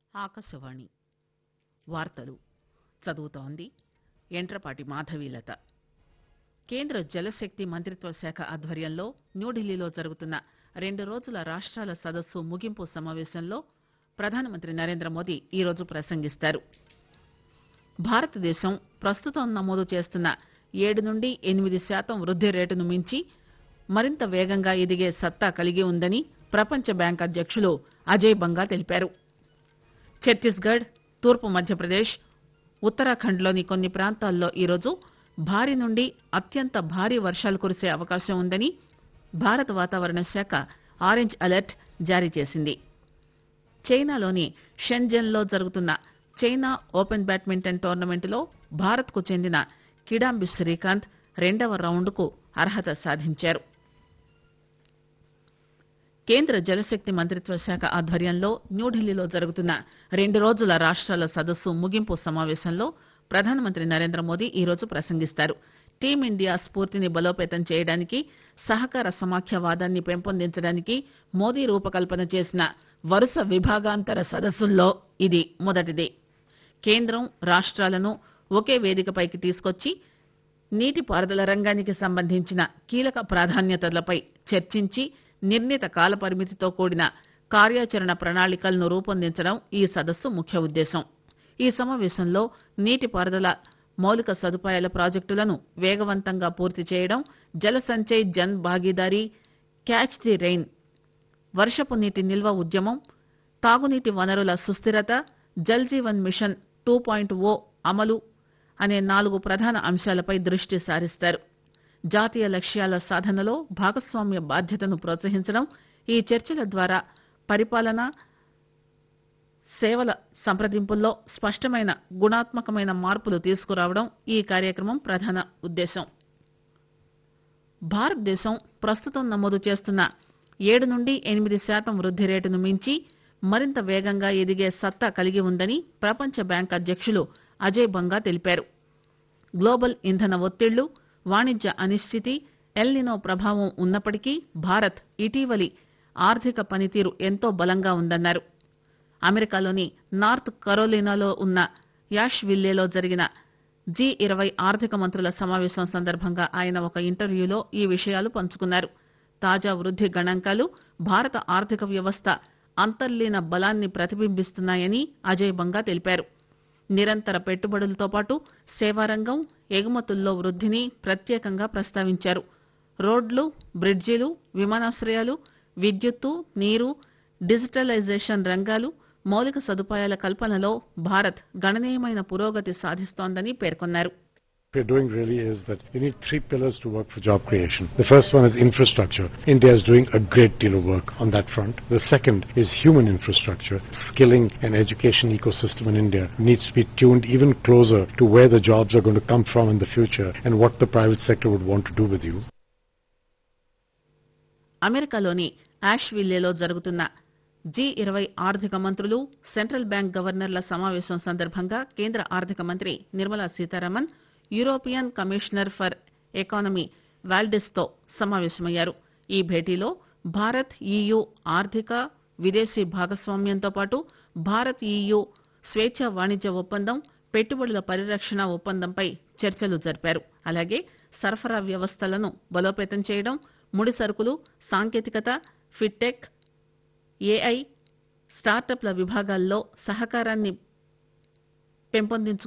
ఆకాశవాణి వార్తలు చదువుతోంది ఎంట్రపాటి మాధవీలత కేంద్ర జలశక్తి మంత్రిత్వ శాఖ ఆధ్వర్యంలో న్యూఢిల్లీలో జరుగుతున్న రెండు రోజుల రాష్ట్రాల సదస్సు ముగింపు సమావేశంలో ప్రధానమంత్రి నరేంద్ర మోదీ ఈరోజు ప్రసంగిస్తారు భారతదేశం ప్రస్తుతం నమోదు చేస్తున్న ఏడు నుండి ఎనిమిది శాతం వృద్ది రేటును మించి మరింత వేగంగా ఎదిగే సత్తా కలిగి ఉందని ప్రపంచ బ్యాంక్ అధ్యక్షులు అజయ్ బంగా తెలిపారు ఛత్తీస్గఢ్ తూర్పు మధ్యప్రదేశ్ ఉత్తరాఖండ్లోని కొన్ని ప్రాంతాల్లో ఈరోజు భారీ నుండి అత్యంత భారీ వర్షాలు కురిసే అవకాశం ఉందని భారత వాతావరణ శాఖ ఆరెంజ్ అలర్ట్ జారీ చేసింది చైనాలోని షెన్జెన్లో జరుగుతున్న చైనా ఓపెన్ బ్యాడ్మింటన్ టోర్నమెంటులో భారత్కు చెందిన కిడాంబి శ్రీకాంత్ రెండవ రౌండ్కు అర్హత సాధించారు కేంద్ర జలశక్తి మంత్రిత్వ శాఖ ఆధ్వర్యంలో న్యూఢిల్లీలో జరుగుతున్న రెండు రోజుల రాష్ట్రాల సదస్సు ముగింపు సమావేశంలో ప్రధానమంత్రి నరేంద్ర మోదీ ఈరోజు ప్రసంగిస్తారు టీమిండియా స్ఫూర్తిని బలోపేతం చేయడానికి సహకార సమాఖ్యవాదాన్ని పెంపొందించడానికి మోదీ రూపకల్పన చేసిన వరుస విభాగాంతర సదస్సుల్లో ఇది మొదటిది కేంద్రం రాష్ట్రాలను ఒకే వేదికపైకి తీసుకొచ్చి నీటిపారుదల రంగానికి సంబంధించిన కీలక ప్రాధాన్యతలపై చర్చించి నిర్ణీత కాలపరిమితితో కూడిన కార్యాచరణ ప్రణాళికలను రూపొందించడం ఈ సదస్సు ముఖ్య ఉద్దేశం ఈ సమావేశంలో నీటిపారుదల మౌలిక సదుపాయాల ప్రాజెక్టులను వేగవంతంగా పూర్తి చేయడం Jal Sanchay Jan Bhagidari catch the rain వర్షపు నీటి నిల్వ ఉద్యమం తాగునీటి వనరుల సుస్థిరత Jal Jeevan mission two point O అమలు అనే నాలుగు ప్రధాన అంశాలపై దృష్టి సారిస్తారు జాతీయ లక్ష్యాల సాధనలో భాగస్వామ్య బాధ్యతను ప్రోత్సహించడం ఈ చర్చల ద్వారా పరిపాలన సేవల సంప్రదింపుల్లో స్పష్టమైన గుణాత్మకమైన మార్పులు తీసుకురావడం ఈ కార్యక్రమం ప్రధాన ఉద్దేశం భారతదేశం ప్రస్తుతం నమోదు చేస్తున్న ఏడు నుండి ఎనిమిది శాతం వృద్ది రేటును మించి మరింత వేగంగా ఎదిగే సత్తా కలిగి ఉందని ప్రపంచ బ్యాంక్ అధ్యక్షులు అజయ్ బంగా తెలిపారు గ్లోబల్ ఇంధన ఒత్తిళ్లు వాణిజ్య అనిశ్చితి ఎల్నినో ప్రభావం ఉన్నప్పటికీ భారత్ ఇటీవలి ఆర్థిక పనితీరు ఎంతో బలంగా ఉందన్నారు అమెరికాలోని నార్త్ కరోలినాలో ఉన్న యాష్ విల్లేలో జరిగిన జీ ఇరవై ఆర్థిక మంత్రుల సమావేశం సందర్భంగా ఆయన ఒక ఇంటర్వ్యూలో ఈ విషయాలు పంచుకున్నారు తాజా వృద్ది గణాంకాలు భారత ఆర్థిక వ్యవస్థ అంతర్లీన బలాన్ని ప్రతిబింబిస్తున్నాయని అజయ్ బంగా తెలిపారు నిరంతర పెట్టుబడులతో పాటు సేవారంగం ఎగుమతుల్లో వృద్ధిని ప్రత్యేకంగా ప్రస్తావించారు రోడ్లు బ్రిడ్జిలు విమానాశ్రయాలు విద్యుత్తు నీరు డిజిటలైజేషన్ రంగాలు మౌలిక సదుపాయాల కల్పనలో భారత్ గణనీయమైన పురోగతి సాధిస్తోందని పేర్కొన్నారు we're doing really is that you need three pillars to work for job creation. The first one is infrastructure. India is doing a great deal of work on that front. The second is human infrastructure. Skilling and education ecosystem in India needs to be tuned even closer to where the jobs are going to come from in the future and what the private sector would want to do with you. అమెరికాలోని యాష్విల్లేలో జరుగుతున్న G ఇరవై ఆర్థిక మంత్రులు central bank గవర్నర్ల సమావేశం సందర్భంగా కేంద్ర ఆర్థిక మంత్రి Nirmala Sitharaman European commissioner for economy వాల్డెస్తో సమావేశమయ్యారు ఈ భేటీలో భారత్ ఈయూ ఆర్థిక విదేశీ భాగస్వామ్యంతో పాటు భారత్ ఈయూ స్వేచ్ఛ వాణిజ్య ఒప్పందం పెట్టుబడుల పరిరక్షణ ఒప్పందంపై చర్చలు జరిపారు అలాగే సరఫరా వ్యవస్థలను బలోపేతం చేయడం ముడి సరుకులు సాంకేతికత ఫిట్టెక్ ఏఐ స్టార్టప్ల విభాగాల్లో సహకారాన్ని పెంపొందించుకు